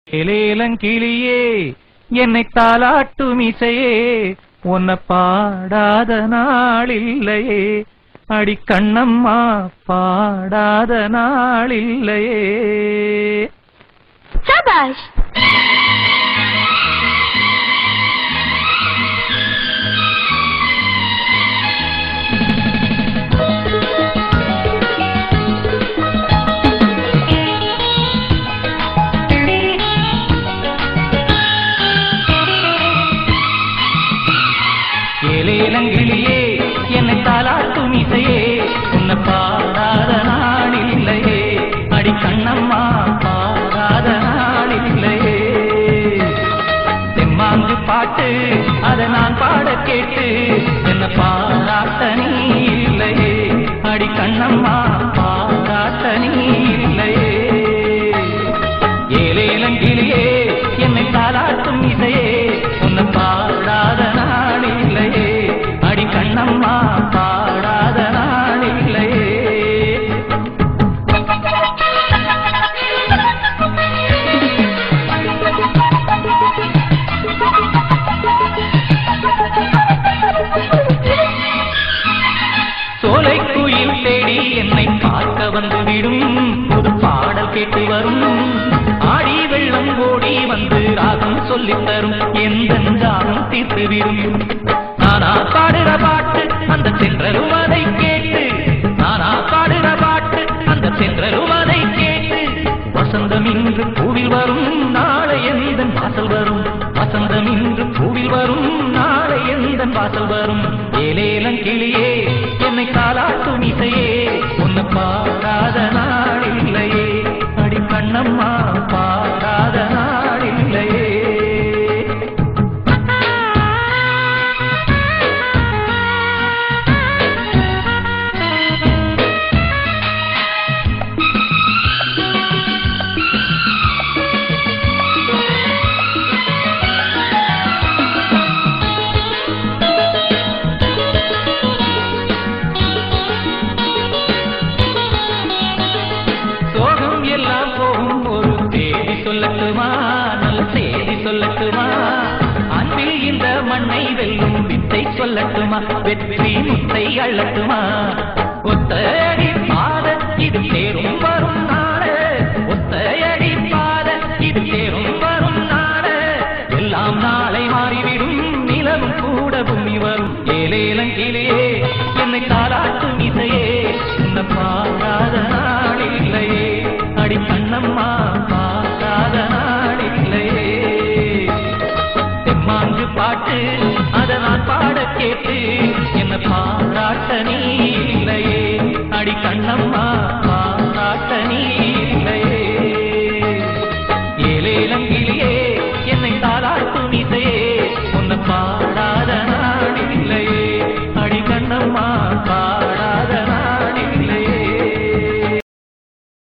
ஏலேலங்கிளியே என்னை தாலாட்டும் இசையே உன்னை பாடாத நாளில்லையே அடி கண்ணம்மா பாடாத நாளில்லையே சபாஷ் ஏலேலங்கிளியே என்னை தாலாட்டும் இசையே உன்னை பாடாத நாளில்லையே அடி கண்ணம்மா பாடாத நாளில்லையே தெம்மாங்கு பாட்டு அதை நான் பாட கேட்டு என்ன பாராட்ட நீ இல்லையே அடி கண்ணம்மா பாராட்ட நீ இல்லையே ஏலேலங்கிளியே என்னை தாலாட்டும் இசையே உன்னை பாடாத நாள் இல்லையே அடி கண்ணம்மா பாடாத நாள் இல்லையே சோலை குயில் தேடி என்னை பார்க்க வந்து விடும் புது பாடல் கேட்டு வரும் ஆடி வெள்ளம் ஓடி வந்து ராகம் சொல்லித் தரும் எந்த ராகம் தீர்த்து விடும் நானா பாடுற பாட்டு அந்த சென்றலும் அதை கேட்டு நானா பாடுற பாட்டு அந்த சென்றலும் அதை கேட்டு வசந்தம் இன்று பூவில் வரும் நாளை எந்த வாசல் வரும் வசந்தம் இன்று பூவில் வரும் நாளை எந்த வாசல் வரும் ஏலேலம் கிளியே என்னை காலாட்டும் இசையே உன்னை பாடாத நாள் இல்லையே அடி கண்ணம்மா பாடாத நாள் இல்லையே சோகம் எல்லாம் போகும் ஒரு தேதி சொல்லட்டுமா நல்ல செய்தி சொல்லட்டுமா அன்பில் இந்த மண்ணை வெல்லும் வித்தை சொல்லட்டுமா வெற்றி முத்தை அள்ளட்டுமா ஒத்தையடி பாத இது தேரும் வரும் நாடு ஒத்தையடி பாத இது தேரும் வரும் நாடு எல்லாம் நாளை மாறிவிடும் நிலவும் கூட பூமி வரும் ஏலேலங்கிலேயே என்னை தாராட்டும் இசையே உன்னை பாடாத நாள் இல்லையே அடி கண்ணம்மா பாடாத நாள் இல்லையே தெம்மாங்கு பாட்டு அதை நான் பாட கேட்டு